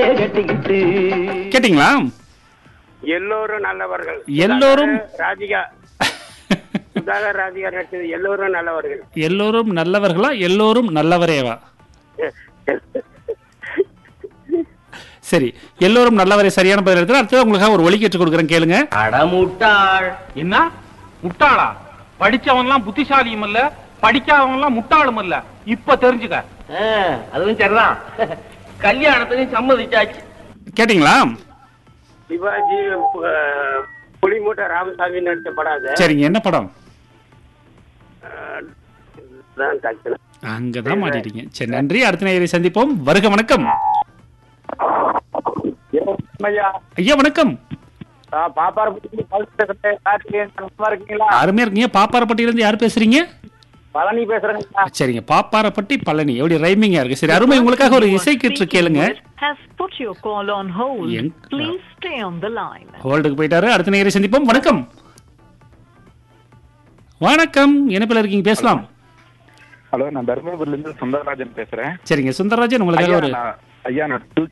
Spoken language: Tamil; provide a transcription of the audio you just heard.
கட்டிக்கிட்டு கேட்டிங்களா எல்லோரும் நல்லவர்கள் எல்லோரும் சுதாகர், ராதிகா சுதாகர் ராதிகா நடிச்சது எல்லோரும் நல்லவர்கள் எல்லோரும் நல்லவர்களா எல்லோரும் நல்லவரேவா சரி எல்லோரும் நல்லவரே சரியான பதில் எடுத்து அடுத்தது உங்களுக்காக ஒரு ஒலி கேட்டு கொடுக்குறேன் கேளுங்க அடமுட்டாள் என்ன முட்டாளா படிச்சவன் எல்லாம் புத்திசாலியும் இல்ல படிக்காதவன் எல்லாம் முட்டாளும் இல்ல இப்ப தெரிஞ்சுக்க ஆ, அதுவும் சரிதான் கல்யாணத்துக்கும் சம்மதிச்சாச்சு கேட்டிங்களா சிவாஜி அஹ், புலிமூட்டை ராமசாமி நடிச்ச படம் அது சரிங்க என்ன படம் அஹ், தான் டக்குனு. அங்கதான் மாட்டிட்டீங்க சரி நன்றி அடுத்த நேயரை சந்திப்போம் வருக வணக்கம் ஐயா ஐயா வணக்கம் பாப்பாரப்பட்டி பேசுறேன் கார்த்திகேயன் நல்லா இருக்கீங்களா அருமையா இருக்கீங்க பாப்பாரப்பட்டியில இருந்து யார் பேசுறீங்க பழனி பேசுறேங்க சரிங்க பாப்பாரப்பட்டி பழனி எப்படி ரைமிங்கா இருக்கு சரி அருமை உங்களுக்காக ஒரு இசை கீற்று கேளுங்க has put your call on hold. Young- Please stay on the line. ஹோல்டுக்கு போயிட்டாரு அடுத்த நேயரை சந்திப்போம் வணக்கம் வணக்கம் இணைப்பில் இருக்கீங்க பேசலாம் ஹலோ நான் தர்மபுரில இருந்து சுந்தரராஜன் பேசுறேன் சரிங்க சுந்தரராஜன் உங்களுக்காக ஐயா ஒரு நான் ஐயா நான் டூ